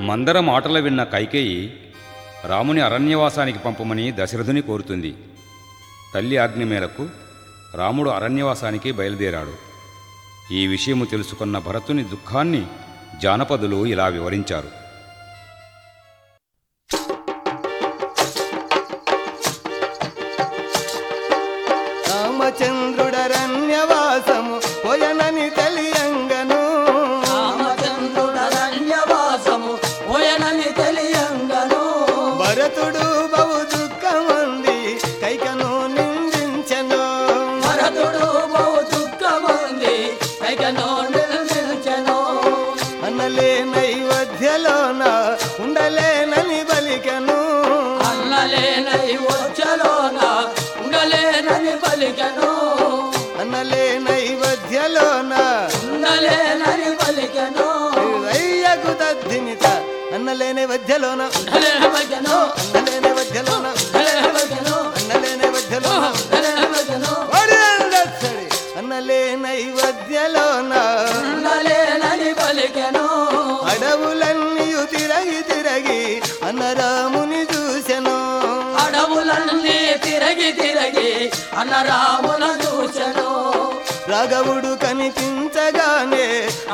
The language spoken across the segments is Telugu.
మందర మాటలు విన్న కైకేయి రాముని అరణ్యవాసానికి పంపమని దశరథుని కోరుతుంది తల్లి ఆజ్ఞ మేరకు రాముడు అరణ్యవాసానికి బయలుదేరాడు ఈ విషయము తెలుసుకున్న భరతుని దుఃఖాన్ని జానపదులు ఇలా వివరించారు రామచంద్రుడరణ్యవాసము పోయనని తెలియంగను రామచంద్రుడరణ్యవాసము పోయనని తెలియంగను భరతుడు బహు దుఃఖమంది కైకను నిందించెను భరతుడు బహు దుఃఖముంది పైకను నిల్చెను అన్నలే నైవేద్యలోన ఉండలేనని బలికెను అన్నలేనై వచ్చలోన ఉండలేనని పలికెను అన్నలే నైవేద్యలోన ఉండలేనని పలికెను అయ్యకు తద్దినిత అన్నలేని వధ్యలోన ఉండలేని పలికెను అన్నలే నైవేద్యలోన ఉండలేని పలికెను అన్నలే నైవేద్యలోన ఉండలేని పలికెను వాడి అందరి అన్నలే నైవేద్యలోన ఉండలేనని పలికెను అడవులన్నీయు తిరగి తిరగి అన్నరాముని చూసెను అడవులన్నీ తిరగి తిరగి అన్న రాముల చూచెను రాఘవుడు కనిపించగానే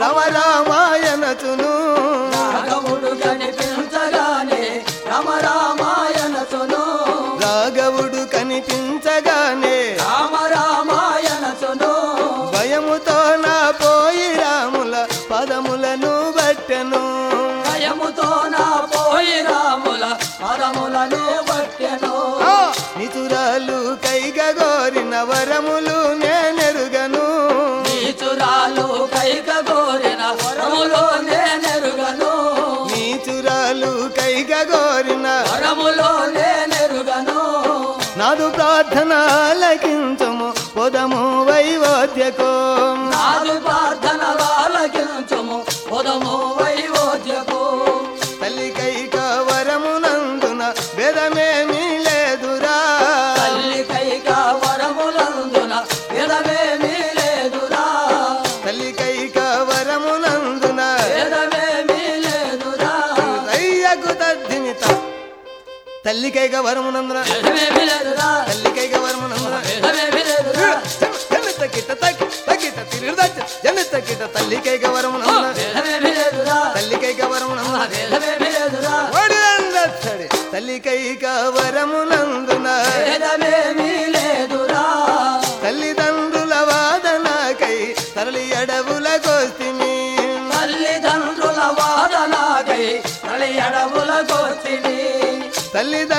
రమరామాయణచును రాఘవుడు కనిపించగానే రామ రామాయణసును రాఘవుడు కనిపించగానే రామ రామాయణసును భయముతో నా పోయి రాముల పదములను బట్టెను భయముతో నా పోయి రాముల పదములను పట్టెను ఆ, నితురాలు కైగగోరిన వరములు నేనెరుగను నీచురాలు కైక కోరిన వరములో నేనెరుగను నీచురాలు కైగగోరిన వరములో నేనెరుగను నాదు ప్రార్థన ఆలకించము పొదము వైవోద్యకో నాదు ప్రార్థన వాళ్ళకించుము పొదము వైవోద్యకు తల్లి కైక వరమునందున భేదమేమీ లేదురా తల్లి కైక వరములందున విధమేమీ లేదురా తల్లి కైక వరమునందున విధమేమీ లేదురా అయ్యకు తద్దిమిత తల్లి కైక వరమునందున విధమేమీ లేదురా తల్లి కైక వరమునందున విధమేమీ లేదురా జనిత కిట తగ్గి తగ్గిట తిరిగిదచ్చ జనిత కిట తల్లి కైక వరమునందున విధమేమీ లేదురా తల్లి కైక వరమునందున విధమేమీ లేదురా వాడి అందరి తల్లి కైక వరమునందున విధమేమీ లేదురా తల్లిదండ్రుల వాదనకై తరలి అడవుల కోస్తిమి తల్లిదండ్రుల వాదనాకై తల్లి అడవుల కోర్తిని తల్లిదండ్రుల